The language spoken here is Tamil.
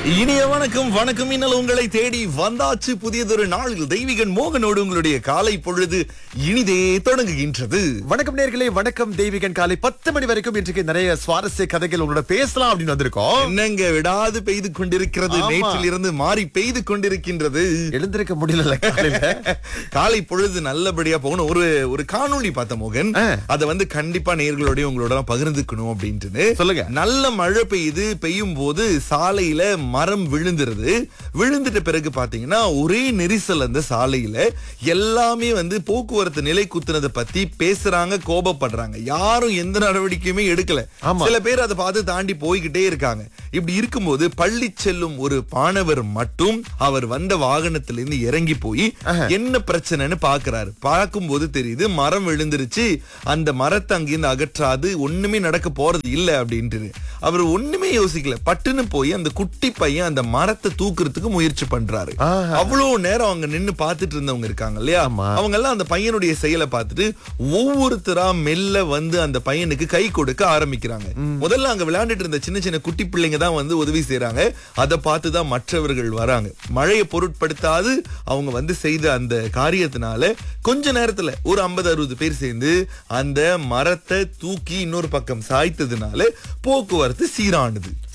இனிய வணக்கம் வணக்கம் இன்னல் உங்களை தேடி வந்தாச்சு புதியதொரு நாளில் தெய்வீகன் மோகனோடு உங்களுடைய காலை பொழுது இனிதே தொடங்குகின்றது வணக்கம் நேர்களே வணக்கம் தெய்வீகன் காலை பத்து மணி வரைக்கும் இன்றைக்கு நிறைய சுவாரஸ்ய கதைகள் உங்களோட பேசலாம் அப்படின்னு வந்திருக்கோம் என்னங்க விடாது பெய்து கொண்டிருக்கிறது ஆமா. நேற்றிலிருந்து மாறி பெய்து கொண்டிருக்கின்றது எழுந்திருக்க முடியல காலையில காலை பொழுது நல்லபடியா போகணும் ஒரு ஒரு காணொளி பார்த்த மோகன் ஆ. அத வந்து கண்டிப்பா நேர்களோடய உங்களோட எல்லாம் பகிர்ந்துக்கணும் அப்படின்ட்டு சொல்லுங்க. நல்ல மழை பெய்யுது பெய்யும் போது சாலையில மரம் விழுந்துருது விழுந்துட்ட பிறகு பாத்தீங்கன்னா ஒரே நெரிசல் அந்த சாலையில எல்லாமே வந்து போக்குவரத்து நிலை குத்துனதை பத்தி பேசுறாங்க கோபப்படுறாங்க யாரும் எந்த நடவடிக்கையுமே எடுக்கல ஆமா. சில பேர் அதை பார்த்து தாண்டி போய்கிட்டே இருக்காங்க இப்படி இருக்கும்போது பள்ளி செல்லும் ஒரு மாணவர் மட்டும் அவர் வந்த வாகனத்திலிருந்து இறங்கி போய் என்ன பிரச்சனைன்னு பாக்குறாரு பார்க்கும்போது தெரியுது மரம் விழுந்துருச்சு அந்த மரத்தை அங்கிருந்து அகற்றாது ஒண்ணுமே நடக்க போறது இல்ல அப்படின்ட்டு அவர் ஒண்ணுமே யோசிக்கல பட்டுன்னு போய் அந்த குட்டி பையன் அந்த மரத்தை தூக்குறதுக்கு முயற்சி பண்றாரு ஆஹா. அவ்வளவு நேரம் அவங்க நின்னு பார்த்துட்டு இருந்தவங்க இருக்காங்க இல்லையா ஆமா. அவங்க எல்லாம் அந்த பையனுடைய செயலை பார்த்துட்டு ஒவ்வொருத்தரா மெல்ல வந்து அந்த பையனுக்கு கை கொடுக்க ஆரம்பிக்கிறாங்க முதல்ல அங்க விளையாண்டுட்டு இருந்த சின்ன சின்ன குட்டி பிள்ளைங்க தான் வந்து உதவி செய்றாங்க அதை பார்த்து தான் மற்றவர்கள் வராங்க மழையை பொருட்படுத்தாது அவங்க வந்து செய்த அந்த காரியத்தினால கொஞ்ச நேரத்துல ஒரு 50 அறுபது பேர் சேர்ந்து அந்த மரத்தை தூக்கி இன்னொரு பக்கம் சாய்த்ததுனால போக்குவரத்து சீரானது